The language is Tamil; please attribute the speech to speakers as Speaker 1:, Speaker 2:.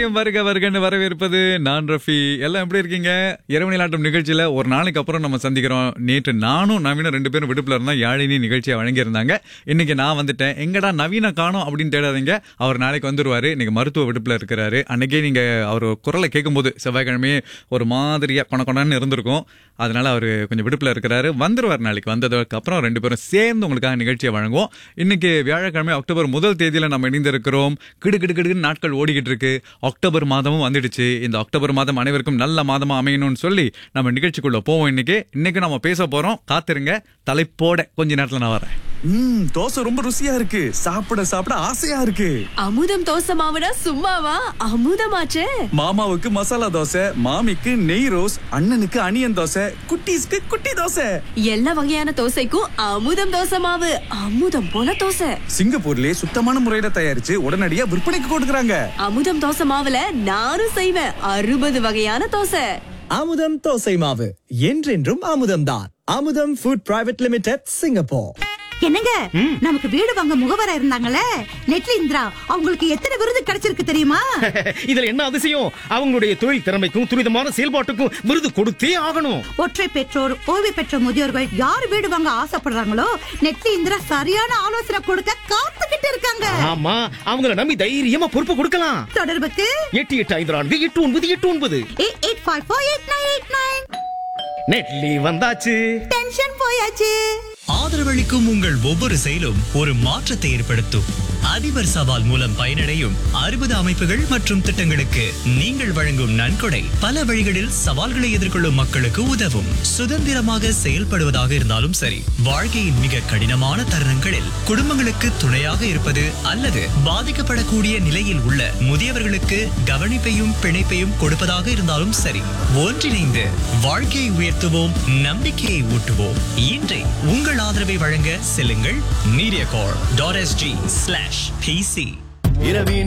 Speaker 1: அனைவரையும் வருக வருகன்னு வரவேற்பது நான் ரஃபி எல்லாம் எப்படி இருக்கீங்க இரவு நிலாட்டம் நிகழ்ச்சியில ஒரு நாளைக்கு அப்புறம் நம்ம சந்திக்கிறோம் நேற்று நானும் நவீன ரெண்டு பேரும் விடுப்புல இருந்தா யாழினி நிகழ்ச்சியை வழங்கியிருந்தாங்க இன்னைக்கு நான் வந்துட்டேன் எங்கடா நவீன காணோம் அப்படின்னு தேடாதீங்க அவர் நாளைக்கு வந்துருவாரு இன்னைக்கு மருத்துவ விடுப்புல இருக்கிறாரு அன்னைக்கே நீங்க அவர் குரலை கேட்கும்போது செவ்வாய்க்கிழமையே ஒரு மாதிரியா கொண கொணன்னு இருந்திருக்கும் அதனால அவர் கொஞ்சம் விடுப்புல இருக்கிறாரு வந்துருவார் நாளைக்கு வந்ததுக்கு அப்புறம் ரெண்டு பேரும் சேர்ந்து உங்களுக்காக நிகழ்ச்சியை வழங்குவோம் இன்னைக்கு வியாழக்கிழமை அக்டோபர் முதல் தேதியில நம்ம இணைந்திருக்கிறோம் கிடு கிடு கிடுன்னு நாட்கள் ஓடிக்கிட்டு இருக்கு அக்டோபர் மாதமும் வந்துடுச்சு இந்த அக்டோபர் மாதம் அனைவருக்கும் நல்ல மாதமா அமையணும்னு சொல்லி நம்ம நிகழ்ச்சிக்குள்ள போவோம் இன்னைக்கு இன்னைக்கு நம்ம பேச போறோம் காத்திருங்க தலைப்போட கொஞ்ச நேரத்துல நான் வரேன்
Speaker 2: ம் தோசை ரொம்ப ருசியா இருக்கு சாப்பிட சாப்பிட ஆசையா இருக்கு
Speaker 3: அமுதம் தோசை மாவுனா சும்மாவா அமுதமாச்சே
Speaker 2: மாமாவுக்கு மசாலா தோசை மாமிக்கு நெய் ரோஸ் அண்ணனுக்கு அனியன் தோசை குட்டீஸ்க்கு குட்டி தோசை
Speaker 3: எல்லா வகையான தோசைக்கும் அமுதம் தோசை மாவு அமுதம் போல தோசை
Speaker 2: சிங்கப்பூர்லயே சுத்தமான முறையில தயாரிச்சு உடனடியா விற்பனைக்கு கொடுக்கறாங்க
Speaker 3: அமுதம் தோசை மாவுல நானும் செய்வேன் அறுபது வகையான தோசை
Speaker 4: அமுதம் தோசை மாவு என்றென்றும் அமுதம்தான் அமுதம் ஃபுட் பிரைவேட் லிமிடெட் சிங்கப்பூர்
Speaker 5: என்னங்க நமக்கு வீடு வாங்க முகவரா இருந்தாங்கல்ல நெட்லி இந்திரா அவங்களுக்கு எத்தனை விருது கிடைச்சிருக்கு தெரியுமா
Speaker 6: இதுல என்ன அதிசயம் அவங்களுடைய தொழில் திறமைக்கும் துரிதமான செயல்பாட்டுக்கும் விருது கொடுத்தே ஆகணும்
Speaker 5: ஒற்றை பெற்றோர் ஓய்வு பெற்ற முதியோர்கள் யார் வீடு வாங்க ஆசைப்படுறாங்களோ நெட்லி இந்திரா சரியான ஆலோசனை கொடுக்க காத்துக்கிட்டு இருக்காங்க
Speaker 6: ஆமா அவங்கள நம்பி தைரியமா பொறுப்பு கொடுக்கலாம்
Speaker 5: தொடர்புக்கு
Speaker 6: எட்டு எட்டு ஐந்து நான்கு எட்டு ஒன்பது எட்டு ஒன்பது
Speaker 5: eight eight five four eight nine eight nine
Speaker 6: நெட்லி வந்தாச்சு
Speaker 5: டென்ஷன் போயாச்சு
Speaker 7: ஆதரவளிக்கும் உங்கள் ஒவ்வொரு செயலும் ஒரு மாற்றத்தை ஏற்படுத்தும் அதிபர் சவால் மூலம் பயனடையும் அறுபது அமைப்புகள் மற்றும் திட்டங்களுக்கு நீங்கள் வழங்கும் நன்கொடை பல வழிகளில் சவால்களை எதிர்கொள்ளும் மக்களுக்கு உதவும் சுதந்திரமாக செயல்படுவதாக இருந்தாலும் சரி வாழ்க்கையின் மிக கடினமான தருணங்களில் குடும்பங்களுக்கு துணையாக இருப்பது அல்லது பாதிக்கப்படக்கூடிய நிலையில் உள்ள முதியவர்களுக்கு கவனிப்பையும் பிணைப்பையும் கொடுப்பதாக இருந்தாலும் சரி ஒன்றிணைந்து வாழ்க்கையை உயர்த்துவோம் நம்பிக்கையை ஊட்டுவோம் இன்றை உங்கள் ஆதரவை வழங்க செல்லுங்கள் mediacorp dot SG slash PC
Speaker 8: இரவினில்